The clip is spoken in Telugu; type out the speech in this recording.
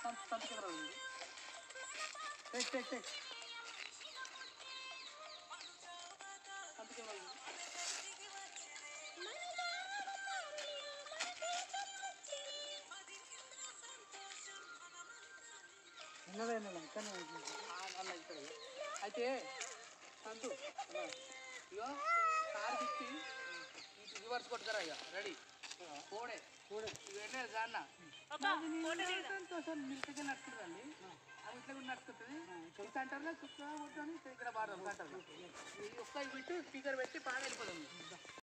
సంత కెమెరా ఉంది టెక్ టెక్ టెక్ సంత కెమెరా ఉంది ఉన్నదే ఇక్కడ ఆ, అన్న ఇక్కడ అయితే సంతు ఇగో కారు తిప్పి ఇటు రివర్స్ కొట్టుకరా ఇక రెడీ పోడే చూడే ఇవన్నీ అన్న సంతోషం మిల్కగా నడుచుకుంటుందండి అవి ఇట్లా కూడా నడుచుకుంటుంది ఈ సెంటర్లో చుట్టూ కొట్టుకొని ఇక్కడ బాగా సెంటర్లో ఈ ఒక్క ఇవి పెట్టి స్పీకర్ పెట్టి పాడ వెళ్ళిపోతుంది